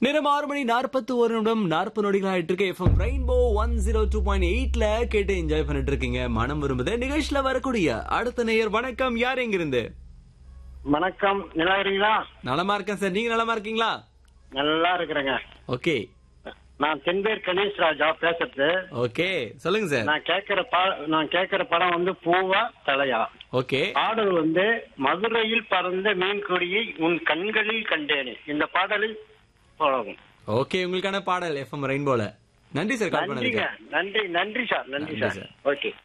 நேரம் ஆறு மணி நாற்பத்தி ஒரு நிமிடம் நாற்பது நொடிகள் ஆயிட்டு இருக்கு FM Rainbow one zero two point எயிட்ல கேட்டு என்ஜாய் பண்ணிட்டு இருக்கீங்க மனம் விரும்புது நிகழ்ச்சியில வரக்கூடிய அடுத்த நேயர் வணக்கம் யார் எங்கிருந்து வணக்கம் நல்லா இருக்கீங்களா நலமா இருக்கேன் சார் நீங்க நலமா இருக்கீங்களா நல்லா இருக்கிறேங்க ஓகே நான் தென்பேர் கணேஷ் ராஜா பேசுறது ஓகே சொல்லுங்க சார் நான் கேக்குற பா- நான் கேக்குற படம் வந்து பூவா தலையா ஓகே பாடல் வந்து மதுரையில் பறந்த மீன் கொடியை உன் கண்களில் கண்டேனே இந்த பாடலில் போகும் ஓகே உங்களுக்கான பாடல் எஃப்எம் ரெயின்போல நன்றி சார் கால் நன்றிங்க பண்ணதுக்கு நன்றி நன்றி சார் நன்றி நன்றி சார் சார். ஓகே